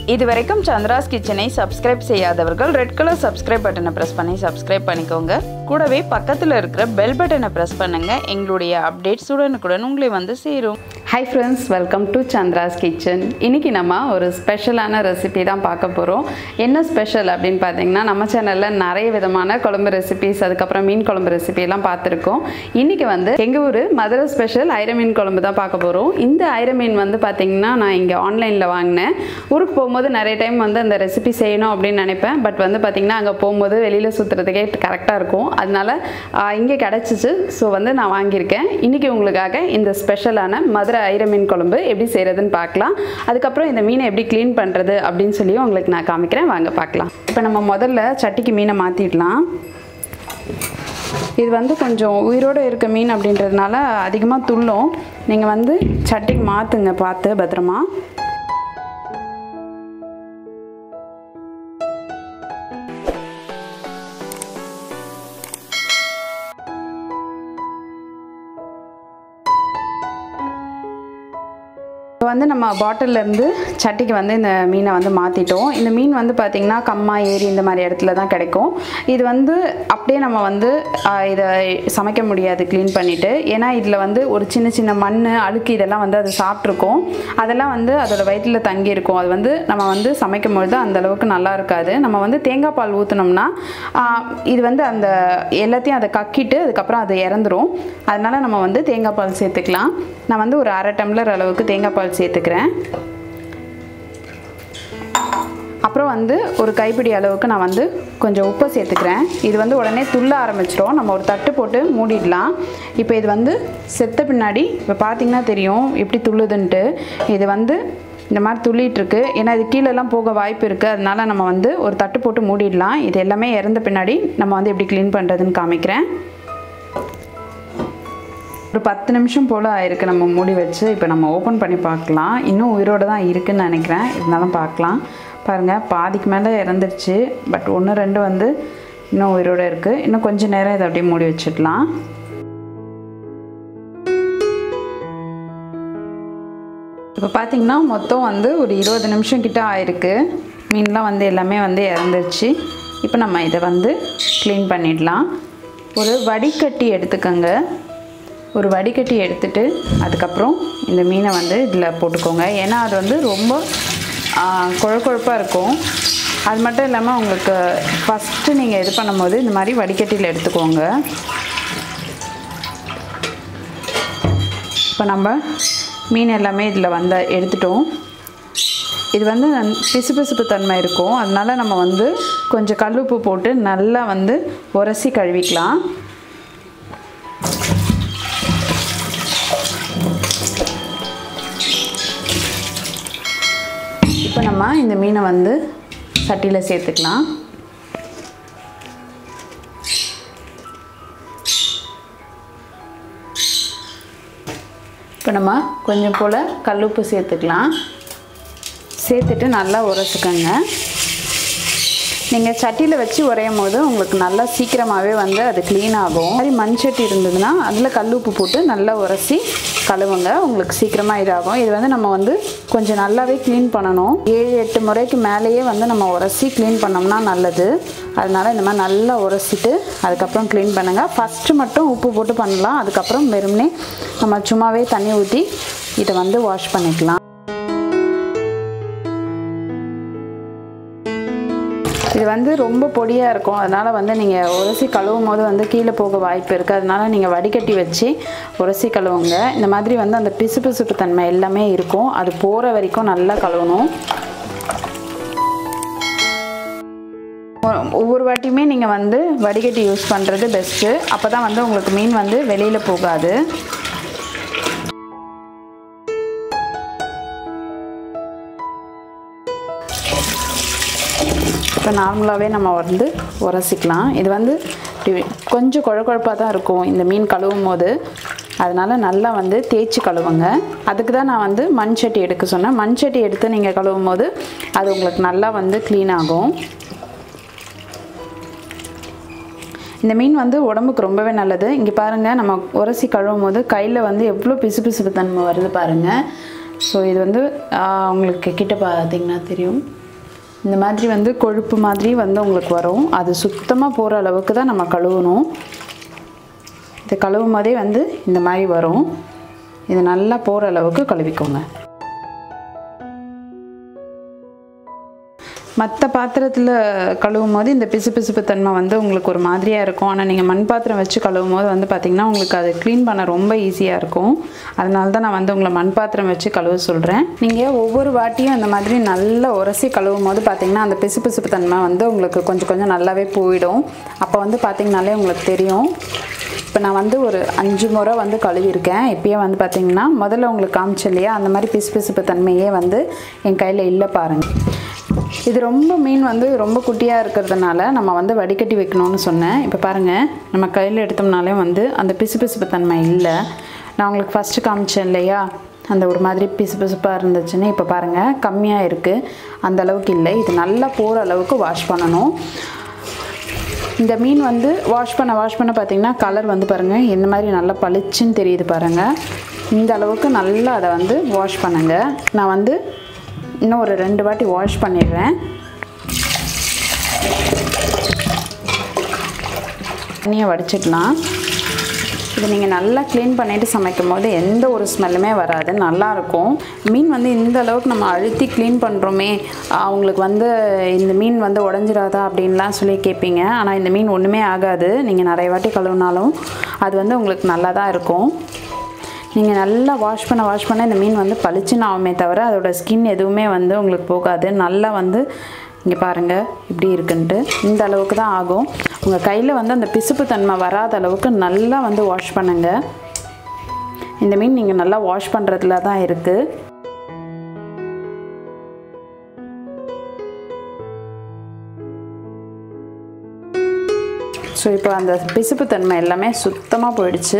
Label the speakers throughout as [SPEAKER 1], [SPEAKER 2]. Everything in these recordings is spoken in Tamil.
[SPEAKER 1] இது வரைக்கும் சந்திராஸ் கிச்சனை சப்ஸ்கிரைப் செய்யாதவர்கள் ரெட் கலர் சப்ஸ்கிரைப் பட்டனை ப்ரெஸ் பண்ணி சப்ஸ்கிரைப் பண்ணிக்கோங்க கூடவே பக்கத்தில் இருக்கிற பெல் பட்டனை ப்ரெஸ் பண்ணுங்க எங்களுடைய அப்டேட்ஸ் உடனுக்குடன் உங்களை வந்து சேரும் hi friends welcome to Chandra's kitchen இன்னைக்கு நம்ம ஒரு ஸ்பெஷலான ரெசிபி தான் பார்க்க போகிறோம் என்ன ஸ்பெஷல் அப்படின்னு பார்த்தீங்கன்னா நம்ம சேனலில் நிறைய விதமான குழம்பு ரெசிபிஸ் அதுக்கப்புறம் மீன் குழம்பு ரெசிபி எல்லாம் பார்த்துருக்கோம் இன்னைக்கு வந்து எங்கள் ஊர் மதுரை ஸ்பெஷல் ஐர மீன் குழம்பு தான் பார்க்க போகிறோம் இந்த ஐர மீன் வந்து பார்த்தீங்கன்னா நான் இங்கே ஆன்லைனில் வாங்கினேன் ஊருக்கு போகும்போது நிறைய டைம் வந்து அந்த ரெசிபி செய்யணும் அப்படின்னு நினைப்பேன் பட் வந்து பார்த்திங்கன்னா அங்கே போகும்போது வெளியில் சுற்றுறதுக்கே கரெக்டாக இருக்கும் அதனால இங்கே கிடச்சிச்சு ஸோ வந்து நான் வாங்கியிருக்கேன் இன்றைக்கி உங்களுக்காக இந்த ஸ்பெஷலான மதுரை ஐர மீன் குழம்பு எப்படி செய்கிறதுன்னு பார்க்கலாம் அதுக்கப்புறம் இந்த மீனை எப்படி க்ளீன் பண்ணுறது அப்படின்னு சொல்லியும் உங்களுக்கு நான் காமிக்கிறேன் வாங்க பார்க்கலாம் இப்போ நம்ம முதல்ல சட்டிக்கு மீனை மாற்றிடலாம் இது வந்து கொஞ்சம் உயிரோடு இருக்க மீன் அப்படின்றதுனால அதிகமாக துள்ளும் நீங்கள் வந்து சட்டிக்கு மாற்றுங்க பார்த்து பத்திரமா இப்போ வந்து நம்ம பாட்டிலேருந்து சட்டிக்கு வந்து இந்த மீனை வந்து மாற்றிட்டோம் இந்த மீன் வந்து பார்த்திங்கன்னா கம்மா ஏரி இந்த மாதிரி இடத்துல தான் கிடைக்கும் இது வந்து அப்படியே நம்ம வந்து ஆஹ், இதை சமைக்க முடியாது க்ளீன் பண்ணிவிட்டு ஏன்னா இதில் வந்து ஒரு சின்ன சின்ன மண் அழுக்கு இதெல்லாம் வந்து அது சாப்பிட்ருக்கோம் அதெல்லாம் வந்து அதோட வயிற்றில் தங்கியிருக்கும் அது வந்து நம்ம வந்து சமைக்கும் பொழுது அந்த அளவுக்கு நல்லா இருக்காது நம்ம வந்து தேங்காய் பால் ஊற்றினோம்னா இது வந்து அந்த எல்லாத்தையும் அதை கக்கிட்டு அதுக்கப்புறம் அது இறந்துரும் அதனால நம்ம வந்து தேங்காய் பால் சேர்த்துக்கலாம் நான் வந்து ஒரு அரை டம்ளர் அளவுக்கு தேங்காய் பால் சேர்த்துக்கிறேன் அப்புறம் வந்து ஒரு கைப்பிடி அளவுக்கு நான் வந்து கொஞ்சம் உப்பை சேர்த்துக்கிறேன் இது வந்து உடனே துள்ள ஆரம்பிச்சிடும் நம்ம ஒரு தட்டு போட்டு மூடிடலாம் இப்போ இது வந்து செத்த பின்னாடி இப்போ பார்த்தீங்கன்னா தெரியும் எப்படி துள்ளுதுன்ட்டு இது வந்து இந்த மாதிரி துள்ளிட்டு இருக்கு ஏன்னா இது கீழெல்லாம் போக வாய்ப்பு இருக்குது அதனால நம்ம வந்து ஒரு தட்டு போட்டு மூடிடலாம் இது எல்லாமே இறந்த பின்னாடி நம்ம வந்து எப்படி க்ளீன் பண்ணுறதுன்னு காமிக்கிறேன் ஒரு பத்து நிமிஷம் போல் ஆயிருக்கு நம்ம மூடி வச்சு இப்போ நம்ம ஓப்பன் பண்ணி பார்க்கலாம் இன்னும் உயிரோடு தான் இருக்குன்னு நினைக்கிறேன் இருந்தாலும் பார்க்கலாம் பாருங்கள் பாதிக்கு மேலே இறந்துருச்சு பட் ஒன்று ரெண்டு வந்து இன்னும் உயிரோடு இருக்குது இன்னும் கொஞ்சம் நேரம் இதை அப்படியே மூடி வச்சிடலாம் இப்போ பார்த்தீங்கன்னா மொத்தம் வந்து ஒரு இருபது நிமிஷம் கிட்ட ஆயிருக்கு மீன்லாம் வந்து எல்லாமே வந்து இறந்துருச்சு இப்போ நம்ம இதை வந்து க்ளீன் பண்ணிடலாம் ஒரு வடிகட்டி எடுத்துக்கோங்க ஒரு வடிகட்டி எடுத்துட்டு அதுக்கப்புறம் இந்த மீனை வந்து இதில் போட்டுக்கோங்க ஏன்னா அது வந்து ரொம்ப குழ குழப்பாக இருக்கும் அது மட்டும் இல்லாமல் உங்களுக்கு ஃபஸ்ட்டு நீங்கள் இது பண்ணும்போது இந்த மாதிரி வடிகட்டியில் எடுத்துக்கோங்க இப்போ நம்ம மீன் எல்லாமே இதில் வந்து எடுத்துட்டோம் இது வந்து நன்- பிசுபிசுப்பு தன்மை இருக்கும் அதனால நம்ம வந்து கொஞ்சம் கல்லுப்பு போட்டு நல்லா வந்து உரசி கழுவிக்கலாம் இப்போ நம்ம இந்த மீனை வந்து சட்டியில் சேர்த்துக்கலாம் இப்போ நம்ம கொஞ்சம் போல் கல்லுப்பு சேர்த்துக்கலாம் சேர்த்துட்டு நல்லா உரசுக்கங்க நீங்கள் சட்டியில் வச்சு உரையும் போது உங்களுக்கு நல்லா சீக்கிரமாகவே வந்து அது க்ளீன் ஆகும் மாதிரி மண் சட்டி இருந்ததுன்னா அதில் கல் உப்பு போட்டு நல்லா உரசி கழுவுங்க உங்களுக்கு சீக்கிரமாக இதாகும் இது வந்து நம்ம வந்து கொஞ்சம் நல்லாவே க்ளீன் பண்ணணும் ஏழு எட்டு முறைக்கு மேலேயே வந்து நம்ம உரசி க்ளீன் பண்ணோம்னா நல்லது அதனால் இந்த மாதிரி நல்லா உரசிட்டு அதுக்கப்புறம் க்ளீன் பண்ணுங்கள் ஃபஸ்ட்டு மட்டும் உப்பு போட்டு பண்ணலாம் அதுக்கப்புறம் வெறுமனே நம்ம சும்மாவே தண்ணி ஊற்றி இதை வந்து வாஷ் பண்ணிக்கலாம் இது வந்து ரொம்ப பொடியாக இருக்கும் அதனால் வந்து நீங்கள் உரசி கழுவும் போது வந்து கீழே போக வாய்ப்பு இருக்குது அதனால் நீங்கள் வடிகட்டி வச்சு உரசி கழுவுங்க இந்த மாதிரி வந்து அந்த பிசு பிசுப்பு தன்மை எல்லாமே இருக்கும் அது போகிற வரைக்கும் நல்லா கழுவணும் ஒ- ஒவ்வொரு வாட்டியுமே நீங்கள் வந்து வடிகட்டி யூஸ் பண்ணுறது பெஸ்ட்டு அப்போ தான் வந்து உங்களுக்கு மீன் வந்து வெளியில் போகாது இப்போ நார்மலாகவே நம்ம வந்து உரசிக்கலாம் இது வந்து இப்படி கொஞ்சம் குழ குழப்பாக தான் இருக்கும் இந்த மீன் கழுவும் போது அதனால் நல்லா வந்து தேய்ச்சி கழுவுங்க அதுக்கு தான் நான் வந்து மண் சட்டி எடுக்க சொன்னேன் மண் சட்டி எடுத்து நீங்கள் கழுவும் போது அது உங்களுக்கு நல்லா வந்து க்ளீன் ஆகும் இந்த மீன் வந்து உடம்புக்கு ரொம்பவே நல்லது இங்கே பாருங்கள் நம்ம உரசி கழுவும் போது கையில் வந்து எவ்வளோ பிசுபிசுப்பு தன்மை வருது பாருங்கள் ஸோ இது வந்து ஆஹ், உங்களுக்கு கிட்ட பார்த்தீங்கன்னா தெரியும் இந்த மாதிரி வந்து கொழுப்பு மாதிரி வந்து உங்களுக்கு வரும் அது சுத்தமாக போகிற அளவுக்கு தான் நம்ம கழுவணும் இது கழுவும் போதே வந்து இந்த மாதிரி வரும் இது நல்லா போகிற அளவுக்கு கழுவிக்கோங்க மற்ற பாத்திரத்தில் கழுவும் போது இந்த பிசுபிசுப்பு தன்மை வந்து உங்களுக்கு ஒரு மாதிரியாக இருக்கும் ஆனால் நீங்கள் மண் பாத்திரம் வச்சு கழுவும் போது வந்து பார்த்திங்கன்னா உங்களுக்கு அது க்ளீன் பண்ண ரொம்ப ஈஸியாக இருக்கும் அதனால தான் நான் வந்து உங்களை மண் பாத்திரம் வச்சு கழுவ சொல்கிறேன் நீங்கள் ஒவ்வொரு வாட்டியும் அந்த மாதிரி நல்லா உரசி கழுவும் போது பார்த்திங்கன்னா அந்த பிசுபிசுப்பு தன்மை வந்து உங்களுக்கு கொஞ்சம் கொஞ்சம் நல்லாவே போயிடும் அப்போ வந்து பார்த்திங்கனாலே உங்களுக்கு தெரியும் இப்போ நான் வந்து ஒரு அஞ்சு முறை வந்து கழுவிருக்கேன் இப்பயே வந்து பார்த்தீங்கன்னா முதல்ல உங்களுக்கு காமிச்சேன் இல்லையா அந்த மாதிரி பிசு பிசுப்பு தன்மையே வந்து என் கையில் இல்லை பாருங்கள் இது ரொம்ப மீன் வந்து ரொம்ப குட்டியாக இருக்கிறதுனால நம்ம வந்து வடிகட்டி வைக்கணும்னு சொன்னேன் இப்போ பாருங்கள் நம்ம கையில் எடுத்தோம்னாலே வந்து அந்த பிசு பிசுப்பு தன்மை இல்லை நான் உங்களுக்கு ஃபஸ்ட்டு காமிச்சேன் இல்லையா அந்த ஒரு மாதிரி பிசு பிசுப்பாக இருந்துச்சுன்னு இப்போ பாருங்கள் கம்மியாக இருக்குது அந்த அளவுக்கு இல்லை இது நல்லா போகிற அளவுக்கு வாஷ் பண்ணணும் இந்த மீன் வந்து வாஷ் பண்ண வாஷ் பண்ண பார்த்தீங்கன்னா கலர் வந்து பாருங்கள் இந்த மாதிரி நல்லா பளிச்சுன்னு தெரியுது பாருங்கள் இந்த அளவுக்கு நல்லா அதை வந்து வாஷ் பண்ணுங்க நான் வந்து இன்னும் ஒரு ரெண்டு வாட்டி வாஷ் பண்ணிடுறேன் தண்ணியை வடிச்சிடலாம் இது நீங்கள் நல்லா க்ளீன் பண்ணிவிட்டு சமைக்கும் போது எந்த ஒரு ஸ்மெல்லுமே வராது நல்லாயிருக்கும் மீன் வந்து இந்த அளவுக்கு நம்ம அழுத்தி க்ளீன் பண்ணுறோமே அவங்களுக்கு வந்து இந்த மீன் வந்து உடஞ்சிராதா அப்படின்லாம் சொல்லி கேட்பீங்க ஆனால் இந்த மீன் ஒன்றுமே ஆகாது நீங்கள் நிறைய வாட்டி கழுவினாலும் அது வந்து உங்களுக்கு நல்லா தான் இருக்கும் நீங்கள் நல்லா வாஷ் பண்ண வாஷ் பண்ண இந்த மீன் வந்து பளிச்சுன்னு ஆகுமே தவிர அதோட ஸ்கின் எதுவுமே வந்து உங்களுக்கு போகாது நல்லா வந்து இங்கே பாருங்கள் இப்படி இருக்குன்ட்டு இந்த அளவுக்கு தான் ஆகும் உங்கள் கையில் வந்து அந்த பிசுப்பு தன்மை வராத அளவுக்கு நல்லா வந்து வாஷ் பண்ணுங்கள் இந்த மீன் நீங்கள் நல்லா வாஷ் பண்ணுறதுல தான் இருக்குது ஸோ இப்போ அந்த பிசுப்பு தன்மை எல்லாமே சுத்தமாக போயிடுச்சு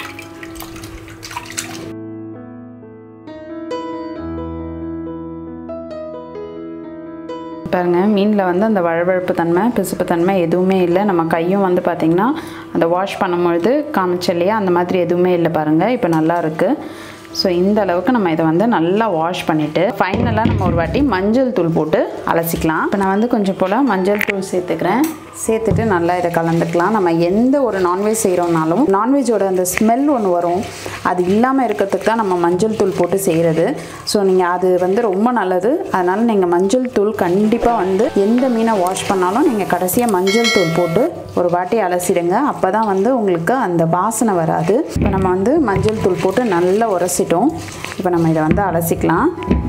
[SPEAKER 1] பாருங்க மீனில் வந்து அந்த வழவழப்பு தன்மை பிசுப்பு தன்மை எதுவுமே இல்லை நம்ம கையும் வந்து பார்த்திங்கன்னா அந்த வாஷ் பண்ணும்பொழுது காமிச்ச இல்லையா அந்த மாதிரி எதுவுமே இல்லை பாருங்கள் இப்போ நல்லா இருக்குது ஸோ இந்த அளவுக்கு நம்ம இதை வந்து நல்லா வாஷ் பண்ணிவிட்டு ஃபைனலாக நம்ம ஒரு வாட்டி மஞ்சள் தூள் போட்டு அலசிக்கலாம் இப்போ நான் வந்து கொஞ்சம் போல் மஞ்சள் தூள் சேர்த்துக்கிறேன் சேர்த்துட்டு நல்லா இதை கலந்துக்கலாம் நம்ம எந்த ஒரு நான்வெஜ் செய்கிறோம்னாலும் நான்வெஜ்ஜோட அந்த ஸ்மெல் ஒன்று வரும் அது இல்லாமல் இருக்கிறதுக்கு தான் நம்ம மஞ்சள் தூள் போட்டு செய்கிறது ஸோ நீங்கள் அது வந்து ரொம்ப நல்லது அதனால் நீங்கள் மஞ்சள் தூள் கண்டிப்பாக வந்து எந்த மீனை வாஷ் பண்ணாலும் நீங்கள் கடைசியாக மஞ்சள் தூள் போட்டு ஒரு வாட்டி அலசிடுங்க அப்போ தான் வந்து உங்களுக்கு அந்த வாசனை வராது இப்போ நம்ம வந்து மஞ்சள் தூள் போட்டு நல்லா உரசிட்டோம் இப்போ நம்ம இதை வந்து அலசிக்கலாம்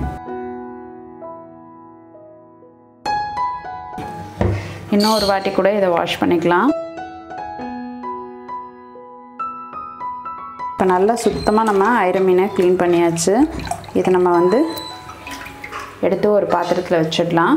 [SPEAKER 1] இன்னும் ஒரு வாட்டி கூட இதை வாஷ் பண்ணிக்கலாம் இப்போ நல்லா சுத்தமாக நம்ம ஐர மீனை க்ளீன் பண்ணியாச்சு இதை நம்ம வந்து எடுத்து ஒரு பாத்திரத்தில் வச்சிடலாம்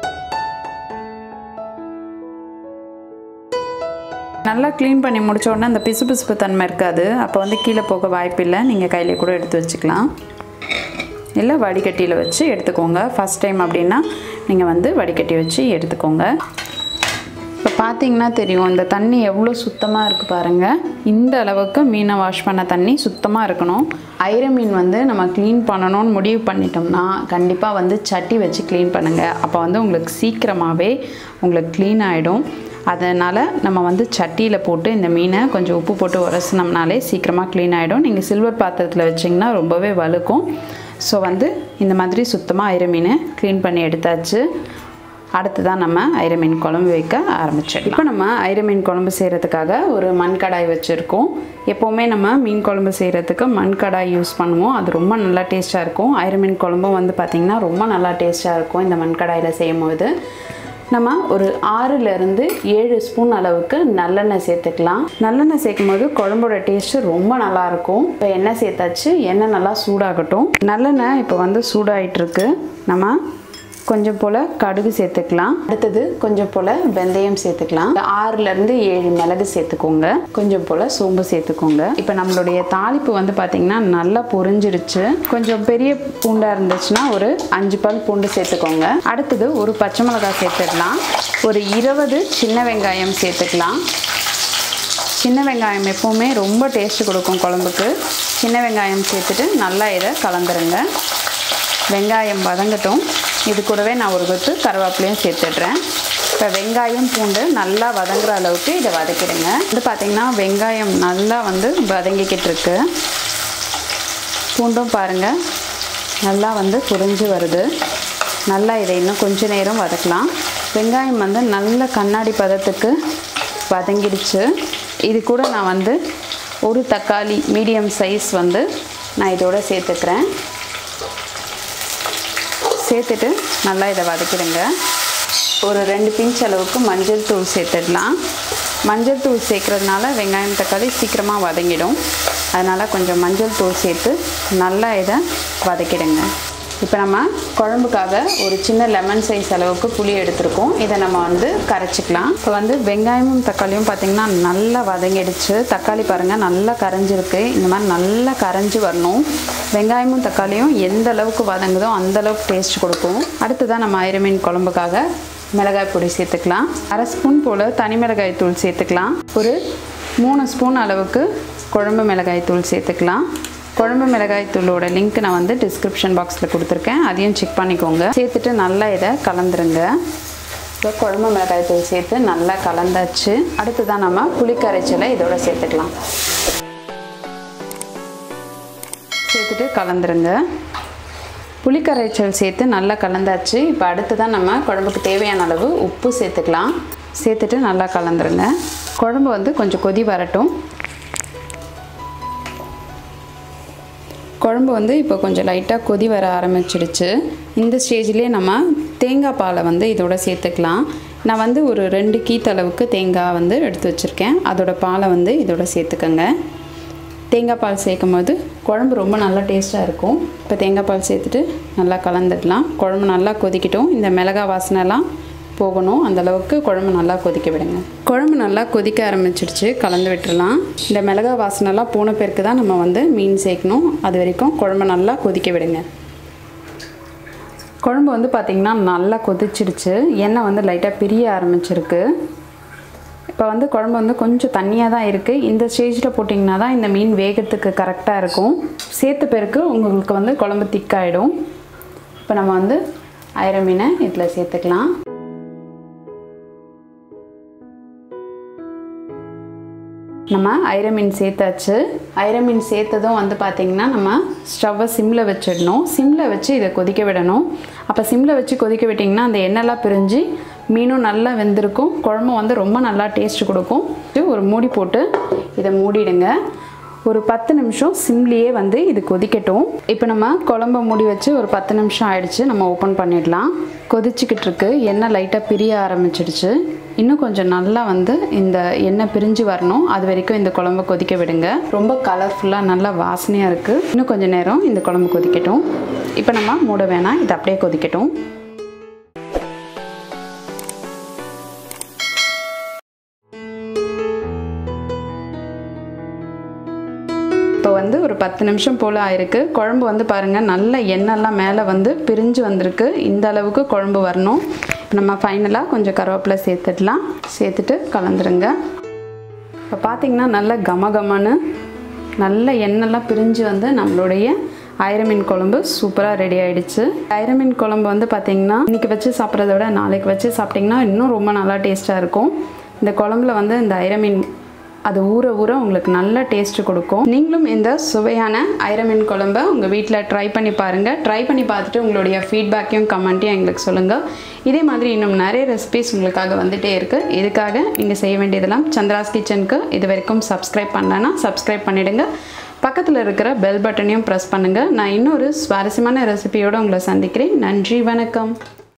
[SPEAKER 1] நல்லா க்ளீன் பண்ணி முடிச்ச உடனே அந்த பிசு பிசுப்பு தன்மை இருக்காது அப்போ வந்து கீழே போக வாய்ப்பில்லை நீங்கள் கையிலே கூட எடுத்து வச்சுக்கலாம் இல்லை வடிகட்டியில் வச்சு எடுத்துக்கோங்க ஃபஸ்ட் டைம் அப்படின்னா நீங்கள் வந்து வடிகட்டி வச்சு எடுத்துக்கோங்க இப்போ பார்த்தீங்கன்னா தெரியும் இந்த தண்ணி எவ்வளோ சுத்தமாக இருக்குது பாருங்கள் இந்த அளவுக்கு மீனை வாஷ் பண்ண தண்ணி சுத்தமாக இருக்கணும் ஐர மீன் வந்து நம்ம க்ளீன் பண்ணணும்னு முடிவு பண்ணிட்டோம்னா கண்டிப்பாக வந்து சட்டி வச்சு க்ளீன் பண்ணுங்கள் அப்போ வந்து உங்களுக்கு சீக்கிரமாகவே உங்களுக்கு க்ளீன் ஆகிடும் அதனால் நம்ம வந்து சட்டியில் போட்டு இந்த மீனை கொஞ்சம் உப்பு போட்டு உரசினோம்னாலே சீக்கிரமாக க்ளீன் ஆகிடும் நீங்கள் சில்வர் பாத்திரத்தில் வச்சிங்கன்னா ரொம்பவே வலுக்கும் ஸோ வந்து இந்த மாதிரி சுத்தமாக ஐர மீனை க்ளீன் பண்ணி எடுத்தாச்சு அடுத்ததான் நம்ம ஐர மீன் குழம்பு வைக்க ஆரம்பிச்சிடலாம் இப்போ நம்ம ஐர மீன் குழம்பு செய்கிறதுக்காக ஒரு மண் கடாய் வச்சுருக்கோம் எப்போவுமே நம்ம மீன் குழம்பு செய்கிறதுக்கு மண் கடாய் யூஸ் பண்ணுவோம் அது ரொம்ப நல்லா டேஸ்ட்டாக இருக்கும் ஐர மீன் குழம்பும் வந்து பார்த்திங்கன்னா ரொம்ப நல்லா டேஸ்ட்டாக இருக்கும் இந்த மண் கடாயில் செய்யும்போது நம்ம ஒரு ஆறுலேருந்து ஏழு ஸ்பூன் அளவுக்கு நல்லெண்ணெய் சேர்த்துக்கலாம் நல்லெண்ணெய் சேர்க்கும் போது குழம்போட டேஸ்ட்டு ரொம்ப நல்லாயிருக்கும் இப்போ எண்ணெய் சேர்த்தாச்சு எண்ணெய் நல்லா சூடாகட்டும் நல்லெண்ணெய் இப்போ வந்து சூடாயிட்டிருக்கு நம்ம கொஞ்சம் போல் கடுகு சேர்த்துக்கலாம் அடுத்தது கொஞ்சம் போல் வெந்தயம் சேர்த்துக்கலாம் ஆறுலேருந்து ஏழு மிளகு சேர்த்துக்கோங்க கொஞ்சம் போல் சோம்பு சேர்த்துக்கோங்க இப்போ நம்மளுடைய தாளிப்பு வந்து பார்த்திங்கன்னா நல்லா பொரிஞ்சிருச்சு கொஞ்சம் பெரிய பூண்டாக இருந்துச்சுன்னா ஒரு அஞ்சு பல் பூண்டு சேர்த்துக்கோங்க அடுத்தது ஒரு பச்சை மிளகாய் சேர்த்துக்கலாம் ஒரு இருபது சின்ன வெங்காயம் சேர்த்துக்கலாம் சின்ன வெங்காயம் எப்போவுமே ரொம்ப டேஸ்ட் கொடுக்கும் குழம்புக்கு சின்ன வெங்காயம் சேர்த்துட்டு நல்லா இதை கலந்துருங்க வெங்காயம் வதங்கட்டும் இது கூடவே நான் ஒரு கொத்து கருவேப்பிலையும் சேர்த்துடுறேன் இப்போ வெங்காயம் பூண்டு நல்லா வதங்குற அளவுக்கு இதை வதக்கிடுங்க வந்து பார்த்திங்கன்னா வெங்காயம் நல்லா வந்து வதங்கிக்கிட்டு இருக்கு பூண்டும் பாருங்கள் நல்லா வந்து புரிஞ்சு வருது நல்லா இதை இன்னும் கொஞ்ச நேரம் வதக்கலாம் வெங்காயம் வந்து நல்ல கண்ணாடி பதத்துக்கு வதங்கிடுச்சு இது கூட நான் வந்து ஒரு தக்காளி மீடியம் சைஸ் வந்து நான் இதோட சேர்த்துக்கிறேன் சேர்த்துட்டு நல்லா இதை வதக்கிடுங்க ஒரு ரெண்டு பிஞ்ச் அளவுக்கு மஞ்சள் தூள் சேர்த்துடலாம் மஞ்சள் தூள் சேர்க்குறதுனால வெங்காயம் தக்காளி சீக்கிரமாக வதங்கிடும் அதனால் கொஞ்சம் மஞ்சள் தூள் சேர்த்து நல்லா இதை வதக்கிடுங்க இப்போ நம்ம குழம்புக்காக ஒரு சின்ன லெமன் சைஸ் அளவுக்கு புளி எடுத்திருக்கோம் இதை நம்ம வந்து கரைச்சிக்கலாம் இப்போ வந்து வெங்காயமும் தக்காளியும் பார்த்திங்கன்னா நல்லா வதங்கிடுச்சு தக்காளி பாருங்கள் நல்லா கரைஞ்சிருக்கு இந்த மாதிரி நல்லா கரைஞ்சி வரணும் வெங்காயமும் தக்காளியும் எந்த அளவுக்கு வதங்குதோ அந்த அளவுக்கு டேஸ்ட் கொடுக்கும் அடுத்ததான் நம்ம ஐரமீன் குழம்புக்காக மிளகாய் பொடி சேர்த்துக்கலாம் அரை ஸ்பூன் போல் தனி மிளகாய் தூள் சேர்த்துக்கலாம் ஒரு மூணு ஸ்பூன் அளவுக்கு குழம்பு மிளகாய் தூள் சேர்த்துக்கலாம் குழம்பு மிளகாய் தூளோட லிங்க் நான் வந்து டிஸ்கிரிப்ஷன் பாக்ஸில் கொடுத்துருக்கேன் அதையும் செக் பண்ணிக்கோங்க சேர்த்துட்டு நல்லா இதை கலந்துருங்க இப்போ குழம்பு மிளகாய் தூள் சேர்த்து நல்லா கலந்தாச்சு அடுத்ததான் நம்ம புளிக்கரைச்சலை இதோட சேர்த்துக்கலாம் சேர்த்துட்டு கலந்துருங்க புளிக்கரைச்சல் சேர்த்து நல்லா கலந்தாச்சு இப்போ அடுத்ததான் நம்ம குழம்புக்கு தேவையான அளவு உப்பு சேர்த்துக்கலாம் சேர்த்துட்டு நல்லா கலந்துருங்க குழம்பு வந்து கொஞ்சம் கொதி வரட்டும் குழம்பு வந்து இப்போ கொஞ்சம் லைட்டாக கொதி வர ஆரம்பிச்சிடுச்சு இந்த ஸ்டேஜ்லேயே நம்ம தேங்காய் பாலை வந்து இதோட சேர்த்துக்கலாம் நான் வந்து ஒரு ரெண்டு கீத் அளவுக்கு தேங்காய் வந்து எடுத்து வச்சுருக்கேன் அதோட பாலை வந்து இதோட சேர்த்துக்கோங்க தேங்காய் பால் சேர்க்கும் போது குழம்பு ரொம்ப நல்லா டேஸ்ட்டாக இருக்கும் இப்போ தேங்காய் பால் சேர்த்துட்டு நல்லா கலந்துடலாம் குழம்பு நல்லா கொதிக்கட்டும் இந்த மிளகா வாசனைலாம் போகணும் அந்தளவுக்கு குழம்பு நல்லா கொதிக்க விடுங்க குழம்பு நல்லா கொதிக்க ஆரம்பிச்சிடுச்சு கலந்து விட்டுறலாம் இந்த மிளகா வாசனைலாம் போன பேருக்கு தான் நம்ம வந்து மீன் சேர்க்கணும் அது வரைக்கும் குழம்பு நல்லா கொதிக்க விடுங்க குழம்பு வந்து பார்த்திங்கன்னா நல்லா கொதிச்சிடுச்சு எண்ணெய் வந்து லைட்டாக பிரிய ஆரம்பிச்சிருக்கு இப்போ வந்து குழம்பு வந்து கொஞ்சம் தண்ணியாக தான் இருக்குது இந்த ஸ்டேஜில் போட்டிங்கன்னா தான் இந்த மீன் வேகத்துக்கு கரெக்டாக இருக்கும் சேர்த்த பிறகு உங்களுக்கு வந்து குழம்பு திக்காயிடும் இப்போ நம்ம வந்து ஐர மீனை இதில் சேர்த்துக்கலாம் நம்ம ஐரமீன் சேர்த்தாச்சு ஐரமீன் சேர்த்ததும் வந்து பார்த்திங்கன்னா நம்ம ஸ்டவ்வை சிம்மில் வச்சிடணும் சிம்மில் வச்சு இதை கொதிக்க விடணும் அப்போ சிம்மில் வச்சு கொதிக்க விட்டிங்கன்னா அந்த எண்ணெய்லாம் பிரிஞ்சு மீனும் நல்லா வெந்திருக்கும் குழம்பும் வந்து ரொம்ப நல்லா டேஸ்ட் கொடுக்கும் ஒரு மூடி போட்டு இதை மூடிடுங்க ஒரு பத்து நிமிஷம் சிம்லேயே வந்து இது கொதிக்கட்டும் இப்போ நம்ம குழம்ப மூடி வச்சு ஒரு பத்து நிமிஷம் ஆயிடுச்சு நம்ம ஓப்பன் பண்ணிடலாம் கொதிச்சுக்கிட்டு இருக்கு எண்ணெய் லைட்டாக பிரிய ஆரம்பிச்சிடுச்சு இன்னும் கொஞ்சம் நல்லா வந்து இந்த எண்ணெய் பிரிஞ்சு வரணும் அது வரைக்கும் இந்த குழம்பு கொதிக்க விடுங்க ரொம்ப கலர்ஃபுல்லாக நல்லா வாசனையாக இருக்குது இன்னும் கொஞ்சம் நேரம் இந்த குழம்பு கொதிக்கட்டும் இப்போ நம்ம மூட வேணாம் இது அப்படியே கொதிக்கட்டும் இப்போ வந்து ஒரு பத்து நிமிஷம் போல் ஆயிருக்கு குழம்பு வந்து பாருங்கள் நல்ல எண்ணெய்லாம் மேலே வந்து பிரிஞ்சு வந்திருக்கு இந்த அளவுக்கு குழம்பு வரணும் இப்போ நம்ம ஃபைனலாக கொஞ்சம் கருவேப்பிலை சேர்த்துடலாம் சேர்த்துட்டு கலந்துருங்க இப்போ பார்த்தீங்கன்னா நல்ல கம கமன்னு நல்ல எண்ணெய்லாம் பிரிஞ்சு வந்து நம்மளுடைய ஐரமீன் குழம்பு சூப்பராக ரெடி ஆயிடுச்சு ஐரமீன் குழம்பு வந்து பார்த்தீங்கன்னா இன்றைக்கி வச்சு சாப்பிட்றத விட நாளைக்கு வச்சு சாப்பிட்டிங்கன்னா இன்னும் ரொம்ப நல்லா டேஸ்ட்டாக இருக்கும் இந்த குழம்புல வந்து இந்த ஐரமீன் அது ஊற ஊற உங்களுக்கு நல்ல டேஸ்ட் கொடுக்கும் நீங்களும் இந்த சுவையான ஐரமீன் குழம்ப உங்கள் வீட்டில் ட்ரை பண்ணி பாருங்கள் ட்ரை பண்ணி பார்த்துட்டு உங்களுடைய ஃபீட்பேக்கையும் கமெண்ட்டையும் எங்களுக்கு சொல்லுங்கள் இதே மாதிரி இன்னும் நிறைய ரெசிபிஸ் உங்களுக்காக வந்துகிட்டே இருக்குது இதுக்காக நீங்கள் செய்ய வேண்டியதெல்லாம் சந்திராஸ் கிச்சனுக்கு இது வரைக்கும் சப்ஸ்கிரைப் பண்ணலன்னா சப்ஸ்கிரைப் பண்ணிவிடுங்க பக்கத்தில் இருக்கிற பெல் பட்டனையும் ப்ரெஸ் பண்ணுங்கள் நான் இன்னொரு சுவாரஸ்யமான ரெசிபியோடு உங்களை சந்திக்கிறேன் நன்றி வணக்கம்